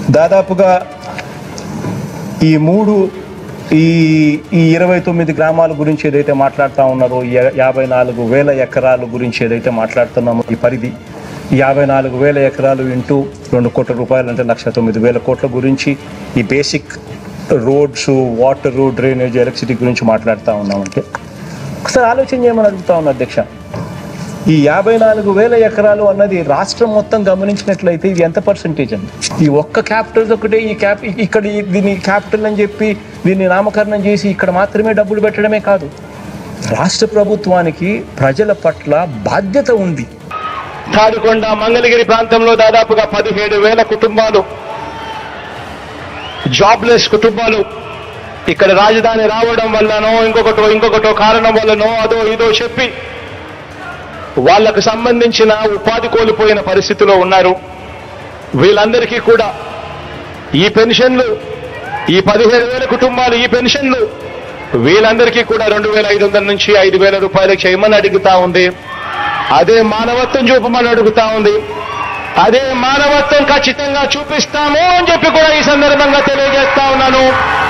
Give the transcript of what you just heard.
దాదాపుగా ఈ మూడు ఈ ఈ ఇరవై తొమ్మిది గ్రామాల గురించి ఏదైతే మాట్లాడుతూ ఉన్నారో ఈ యాభై నాలుగు వేల ఎకరాల గురించి ఏదైతే మాట్లాడుతున్నామో ఈ పరిధి ఈ యాభై నాలుగు వేల ఎకరాలు ఇంటూ రెండు కోట్ల రూపాయలు అంటే లక్ష తొమ్మిది వేల కోట్ల గురించి ఈ basic roads water drainage electricity గురించి మాట్లాడుతూ ఉన్నామంటే ఒకసారి ఆలోచన చేయమని అడుగుతా ఉన్నా అధ్యక్ష ఈ యాభై నాలుగు వేల ఎకరాలు అన్నది రాష్ట్రం మొత్తం గమనించినట్లయితే ఇది ఎంత పర్సంటేజ్ అండి ఈ ఒక్క క్యాపిటల్ ఒకటే ఈ క్యాప్ ఇక్కడ ఈ- దీన్ని క్యాపిటల్ అని చెప్పి దీన్ని నామకరణం చేసి ఇక్కడ మాత్రమే డబ్బులు పెట్టడమే కాదు రాష్ట్ర ప్రభుత్వానికి ప్రజల పట్ల బాధ్యత ఉంది తాడుకొండ మంగళగిరి ప్రాంతంలో దాదాపుగా పదిహేడు వేల కుటుంబాలు జాబ్లెస్ కుటుంబాలు ఇక్కడ రాజధాని రావడం వల్లనో ఇంకొకటో ఇంకొకటో కారణం వల్లనో అదో ఇదో చెప్పి వాళ్లకు సంబంధించిన ఉపాధి కోల్పోయిన పరిస్థితిలో ఉన్నారు వీళ్ళందరికీ కూడా ఈ పెన్షన్లు ఈ పదిహేడు వేల కుటుంబాలు ఈ పెన్షన్లు వీళ్ళందరికీ కూడా రెండు వేల ఐదు వందల నుంచి ఐదు వేల రూపాయలు చేయమని అడుగుతా ఉంది అదే మానవత్వం చూపమని అడుగుతా ఉంది అదే మానవత్వం ఖచ్చితంగా చూపిస్తాము అని చెప్పి కూడా ఈ సందర్భంగా తెలియజేస్తా ఉన్నాను